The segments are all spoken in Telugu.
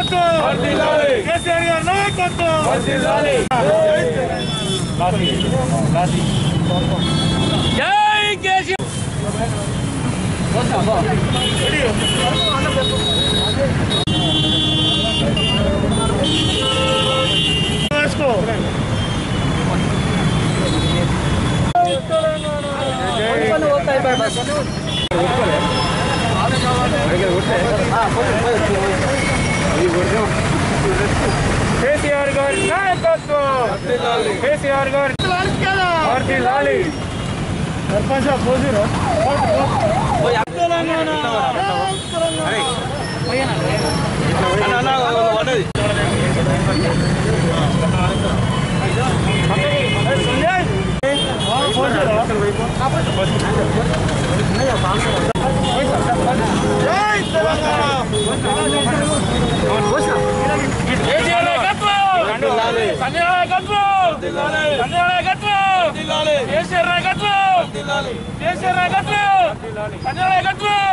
నాయకత్వం కేసీఆర్ గారి నాయకత్వం జై కేసీఆర్ వేసుకో కేసీఆర్ గారి నాయకత్వం కేసీఆర్ గారి భారతీయ లాలి సర్పంచ్ పోజీరో తెలంగాణ జై తెలంగాణ కేసీఆర్ నాయకత్వం సంజయ్ నాయకత్వం సంజయ్ నాయకత్వం కేసీఆర్ నాయకత్వం కేసీఆర్ నాయకత్వం సంజయ్ నాయకత్వం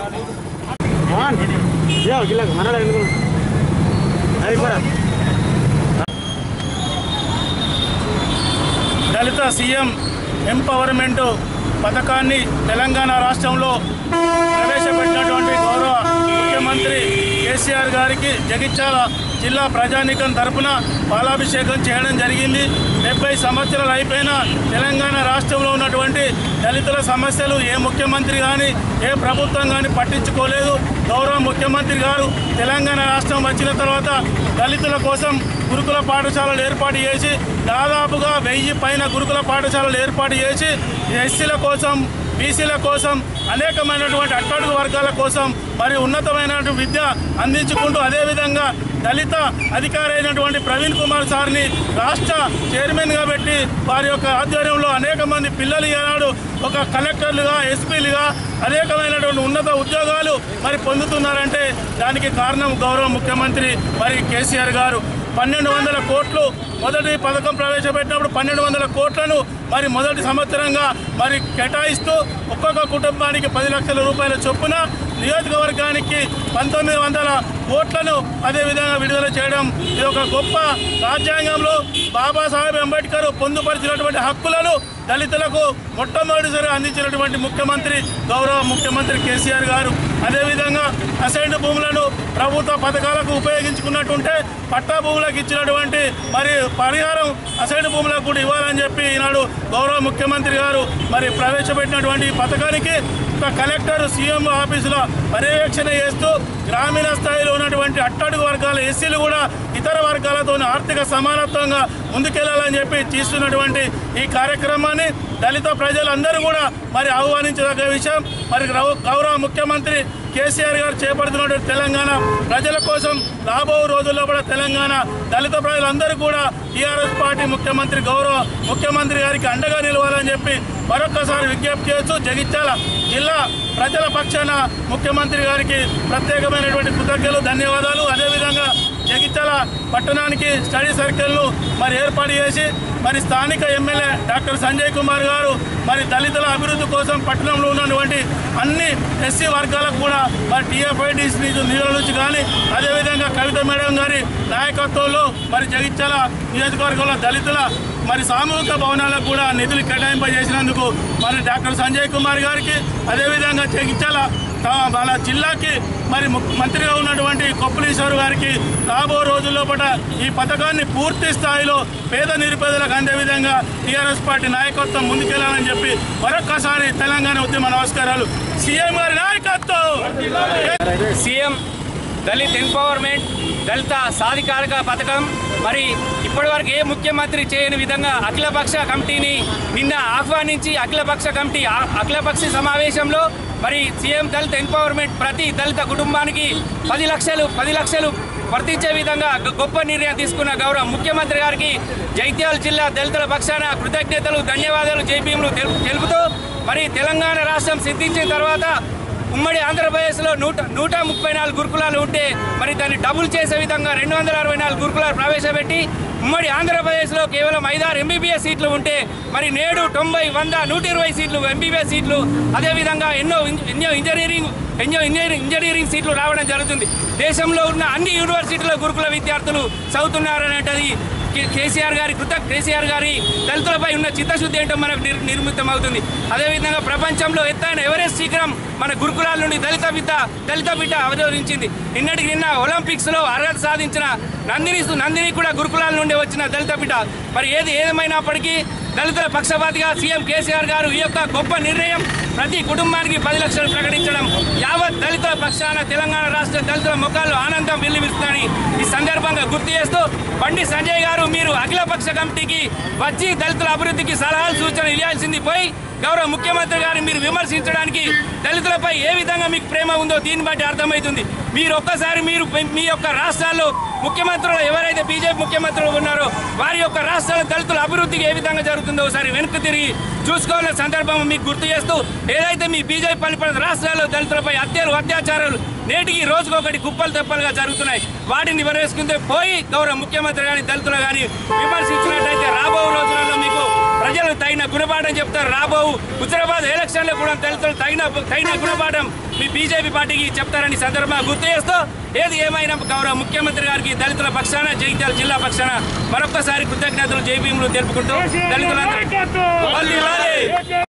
దళిత సీఎం ఎంపవర్మెంట్ పథకాన్ని తెలంగాణ రాష్ట్రంలో ప్రవేశపెట్టినటువంటి గౌరవ ముఖ్యమంత్రి కేసీఆర్ గారికి జగిత్యాల జిల్లా ప్రజానీకం తరపున పాలాభిషేకం చేయడం జరిగింది డెబ్బై సంవత్సరాలు అయిపోయిన తెలంగాణ రాష్ట్రంలో ఉన్నటువంటి దళితుల సమస్యలు ఏ ముఖ్యమంత్రి కానీ ఏ ప్రభుత్వం కానీ పట్టించుకోలేదు గౌరవ ముఖ్యమంత్రి గారు తెలంగాణ రాష్ట్రం వచ్చిన తర్వాత దళితుల కోసం గురుకుల పాఠశాలలు ఏర్పాటు చేసి దాదాపుగా వెయ్యి పైన గురుకుల పాఠశాలలు ఏర్పాటు చేసి ఎస్సీల కోసం బీసీల కోసం అనేకమైనటువంటి అట్టడుగు వర్గాల కోసం మరి ఉన్నతమైనటువంటి విద్య అందించుకుంటూ అదేవిధంగా దళిత అధికారి అయినటువంటి ప్రవీణ్ కుమార్ సార్ని రాష్ట్ర చైర్మన్గా పెట్టి వారి యొక్క ఆధ్వర్యంలో అనేక మంది పిల్లలు ఈనాడు ఒక కలెక్టర్లుగా ఎస్పీలుగా అనేకమైనటువంటి ఉన్నత ఉద్యోగాలు మరి పొందుతున్నారంటే దానికి కారణం గౌరవ ముఖ్యమంత్రి మరి కేసీఆర్ గారు పన్నెండు వందల కోట్లు మొదటి పథకం ప్రవేశపెట్టినప్పుడు పన్నెండు వందల కోట్లను మరి మొదటి సంవత్సరంగా మరి కేటాయిస్తూ ఒక్కొక్క కుటుంబానికి పది లక్షల రూపాయల చొప్పున నియోజకవర్గానికి పంతొమ్మిది వందల కోట్లను అదేవిధంగా విడుదల చేయడం ఇది ఒక గొప్ప రాజ్యాంగంలో బాబాసాహెబ్ అంబేద్కర్ పొందుపరిచినటువంటి హక్కులను దళితులకు మొట్టమొదటిసారి అందించినటువంటి ముఖ్యమంత్రి గౌరవ ముఖ్యమంత్రి కేసీఆర్ గారు అదేవిధంగా అసైన్డ్ భూములను ప్రభుత్వ పథకాలకు ఉపయోగించుకున్నట్టుంటే పట్టా భూములకు ఇచ్చినటువంటి మరి పరిహారం అసైన్డ్ భూములకు కూడా ఇవ్వాలని చెప్పి ఈనాడు గౌరవ ముఖ్యమంత్రి గారు మరి ప్రవేశపెట్టినటువంటి ఈ పథకానికి ఒక కలెక్టర్ సీఎం ఆఫీసులో పర్యవేక్షణ చేస్తూ గ్రామీణ స్థాయిలో ఉన్నటువంటి అట్టడుగు వర్గాల ఎస్సీలు కూడా ఇతర వర్గాలతో ఆర్థిక సమానత్వంగా ముందుకెళ్లాలని చెప్పి చేస్తున్నటువంటి ఈ కార్యక్రమాన్ని దళిత ప్రజలందరూ కూడా మరి ఆహ్వానించదగ్గ విషయం మరి గౌ- గౌరవ ముఖ్యమంత్రి కేసీఆర్ గారు చేపడుతున్నటువంటి తెలంగాణ ప్రజల కోసం రాబో రోజుల్లో కూడా తెలంగాణ దళిత ప్రజలందరూ కూడా టీఆర్ఎస్ పార్టీ ముఖ్యమంత్రి గౌరవ ముఖ్యమంత్రి గారికి అండగా నిలవాలని చెప్పి మరొక్కసారి విజ్ఞప్తి చేస్తూ జగిత్యాల జిల్లా ప్రజల పక్షాన ముఖ్యమంత్రి గారికి ప్రత్యేకమైనటువంటి కృతజ్ఞతలు ధన్యవాదాలు అదేవిధంగా జగిత్యాల పట్టణానికి స్టడీ సర్కిల్ను మరి ఏర్పాటు చేసి మరి స్థానిక ఎమ్మెల్యే డాక్టర్ సంజయ్ కుమార్ గారు మరి దళితుల అభివృద్ధి కోసం పట్టణంలో ఉన్నటువంటి అన్ని ఎస్సీ వర్గాలకు కూడా మరి టీఎఫ్ఐడిసి నిధుల నుంచి కానీ అదేవిధంగా కవిత మేడం గారి నాయకత్వంలో మరి జగిత్యాల నియోజకవర్గంలో దళితుల మరి సామూహిక భవనాలకు కూడా నిధులు కేటాయింపజేసినందుకు మరి డాక్టర్ సంజయ్ కుమార్ గారికి అదేవిధంగా జగిత్యాల తా- మన జిల్లాకి మరి ము- మంత్రిగా ఉన్నటువంటి కొప్పులీశ్వర్ గారికి రాబో రోజుల్లో పట ఈ పథకాన్ని పూర్తి స్థాయిలో పేద నిరుపేదలకు అందే విధంగా టీఆర్ఎస్ పార్టీ నాయకత్వం ముందుకెళ్లాలని చెప్పి మరొక్కసారి తెలంగాణ ఉద్యమ నమస్కారాలు సీఎం గారి నాయకత్వం సీఎం దళిత్ ఎంపవర్మెంట్ దళిత సాధికారిక పథకం మరి ఇప్పటివరకు ఏ ముఖ్యమంత్రి చేయని విధంగా అఖిలపక్ష కమిటీని నిన్న ఆహ్వానించి అఖిలపక్ష కమిటీ ఆ- అఖిలపక్ష సమావేశంలో మరి సీఎం దళిత ఎంపవర్మెంట్ ప్రతి దళిత కుటుంబానికి పది లక్షలు పది లక్షలు వర్తించే విధంగా గ- గొప్ప నిర్ణయం తీసుకున్న గౌరవ ముఖ్యమంత్రి గారికి జైత్యాల జిల్లా దళితుల పక్షాన కృతజ్ఞతలు ధన్యవాదాలు జైపీఎంలు తెలుపుతూ మరి తెలంగాణ రాష్ట్రం సిద్ధించిన తర్వాత ఉమ్మడి ఆంధ్రప్రదేశ్లో నూట నూట ముప్పై నాలుగు గురుకులాలు ఉంటే మరి దాన్ని డబుల్ చేసే విధంగా రెండు వందల అరవై నాలుగు గురుకులాలు ప్రవేశపెట్టి ఉమ్మడి ఆంధ్రప్రదేశ్లో కేవలం ఐదారు ఎంబీబీఎస్ సీట్లు ఉంటే మరి నేడు తొంభై వంద నూట ఇరవై సీట్లు ఎంబీబీఎస్ సీట్లు అదేవిధంగా ఎన్నో ఇంజ- ఎన్నో ఇంజనీరింగ్ ఎన్నో ఇంజనీరింగ్ ఇంజనీరింగ్ సీట్లు రావడం జరుగుతుంది దేశంలో ఉన్న అన్ని యూనివర్సిటీల గురుకుల విద్యార్థులు చదువుతున్నారనేటది కే- కేసీఆర్ గారి కృత కేసీఆర్ గారి దళితులపై ఉన్న చిత్తశుద్ధి ఏంటో మనకు నిర్ నిర్మితం అవుతుంది అదేవిధంగా ప్రపంచంలో ఎత్తైన ఎవరెస్ట్ శిఖరం మన గురుకులాల నుండి దళిత బిడ్డ దళిత బిడ్డ అవతరించింది నిన్నటికి నిన్న ఒలింపిక్స్ లో అర్హత సాధించిన నందిని నందిని కూడా గురుకులాల నుండి వచ్చిన దళిత బిడ్డ మరి ఏది ఏదేమైనప్పటికీ దళితుల పక్షపాతిగా సీఎం కేసీఆర్ గారు ఈ యొక్క గొప్ప నిర్ణయం ప్రతి కుటుంబానికి పది లక్షలు ప్రకటించడం యావత్ దళితుల పక్షాన తెలంగాణ రాష్ట్ర దళితుల ముఖాల్లో ఆనందం వెల్లివిస్తుందని ఈ సందర్భంగా గుర్తు చేస్తూ బండి సంజయ్ గారు మీరు అఖిలపక్ష కమిటీకి వచ్చి దళితుల అభివృద్ధికి సలహాలు సూచనలు ఇవ్వాల్సింది పోయి గౌరవ ముఖ్యమంత్రి గారిని మీరు విమర్శించడానికి దళితులపై ఏ విధంగా మీకు ప్రేమ ఉందో దీన్ని బట్టి అర్థమవుతుంది మీరు ఒక్కసారి మీరు మీ యొక్క రాష్ట్రాల్లో ముఖ్యమంత్రులు ఎవరైతే బీజేపీ ముఖ్యమంత్రులు ఉన్నారో వారి యొక్క రాష్ట్రాల దళితుల అభివృద్ధికి ఏ విధంగా జరుగుతుందో ఒకసారి వెనక్కి తిరిగి చూసుకోవాలన్న సందర్భం మీకు గుర్తు చేస్తూ ఏదైతే మీ బీజేపీ పరిపాలన రాష్ట్రాల్లో దళితులపై హత్యలు అత్యాచారాలు నేటికి రోజుకొకటి కుప్పలు తెప్పలుగా జరుగుతున్నాయి వాటిని నివరేసుకుంటే పోయి గౌరవ ముఖ్యమంత్రి కానీ దళితులు కానీ విమర్శించినట్టయితే రాబో రోజులలో మీకు ప్రజలు తగిన గుణపాఠం చెప్తారు రాబో హుజరాబాద్ ఎలక్షన్లో కూడా దళితులు తగిన తగిన గుణపాఠం మీ బీజేపీ పార్టీకి చెప్తారని సందర్భంగా గుర్తు చేస్తూ ఏది ఏమైనా గౌరవ ముఖ్యమంత్రి గారికి దళితుల పక్షాన జగిత్యాల జిల్లా పక్షాన మరొక్కసారి కృతజ్ఞతలు జైభీములు తెలుపుకుంటూ దళితులందరూ